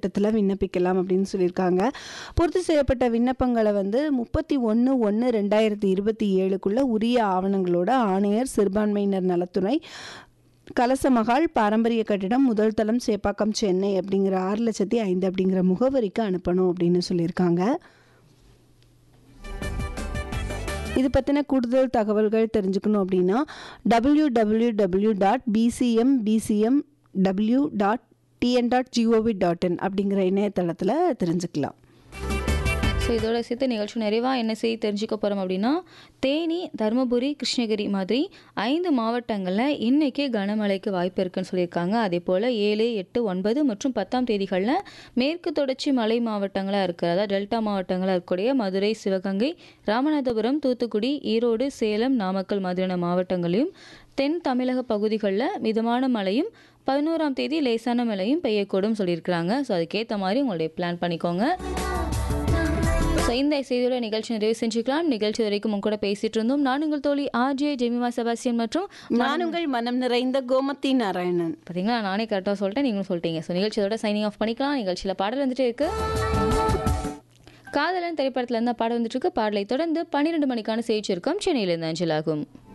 திட்டத்தில் விண்ணப்பிக்கலாம் அப்படின்னு சொல்லியிருக்காங்க பூர்த்தி செய்யப்பட்ட விண்ணப்பங்களை வந்து முப்பத்தி ஒன்று ஒன்று ரெண்டாயிரத்தி இருபத்தி ஏழுக்குள்ள உரிய ஆவணங்களோட ஆணையர் சிறுபான்மையினர் நலத்துறை கலசமகால் பாரம்பரிய கட்டிடம் முதல் தளம் சேப்பாக்கம் சென்னை அப்படிங்கிற ஆறு லட்சத்தி ஐந்து அப்படிங்கிற முகவரிக்கு அனுப்பணும் அப்படின்னு சொல்லியிருக்காங்க இது பற்றின கூடுதல் தகவல்கள் தெரிஞ்சுக்கணும் அப்படின்னா W W W dot BCM BCM W dot TN dot GOV dot in அப்படிங்கிற இணையதளத்தில் தெரிஞ்சுக்கலாம் ஸோ இதோட சேர்த்து நிகழ்ச்சி நிறைவாக என்ன செய்தி தெரிஞ்சுக்க போகிறோம் அப்படின்னா தேனி தருமபுரி கிருஷ்ணகிரி மாதிரி ஐந்து மாவட்டங்களில் இன்றைக்கே கனமழைக்கு வாய்ப்பு இருக்குன்னு சொல்லியிருக்காங்க அதே போல் ஏழு எட்டு ஒன்பது மற்றும் பத்தாம் தேதிகளில் மேற்கு தொடர்ச்சி மலை மாவட்டங்களாக இருக்கிறதா டெல்டா மாவட்டங்களாக இருக்கக்கூடிய மதுரை சிவகங்கை ராமநாதபுரம் தூத்துக்குடி ஈரோடு சேலம் நாமக்கல் மாதிரியான மாவட்டங்களையும் தென் தமிழக பகுதிகளில் மிதமான மழையும் பதினோராம் தேதி லேசான மழையும் பெய்யக்கூடும் சொல்லியிருக்கிறாங்க ஸோ அதுக்கேற்ற மாதிரி உங்களுடைய பிளான் பண்ணிக்கோங்க ஸோ இந்த செய்தியோட நிகழ்ச்சி நிறைவு செஞ்சுக்கலாம் நிகழ்ச்சி வரைக்கும் உங்க கூட பேசிட்டு இருந்தோம் நான் உங்கள் தோழி ஆர்ஜே ஜெமிமா செபாஸ்டியன் மற்றும் நான் உங்கள் மனம் நிறைந்த கோமதி நாராயணன் பார்த்தீங்களா நானே கரெக்டாக சொல்லிட்டேன் நீங்களும் சொல்லிட்டீங்க ஸோ நிகழ்ச்சியோட சைனிங் ஆஃப் பண்ணிக்கலாம் நிகழ்ச்சியில் பாடல் வந்துட்டே இருக்கு காதலன் திரைப்படத்தில் இருந்தால் பாடம் வந்துட்டு இருக்கு பாடலை தொடர்ந்து பன்னிரெண்டு மணிக்கான செய்தி இருக்கும் சென்னையிலிருந்து அஞ்சலாகும்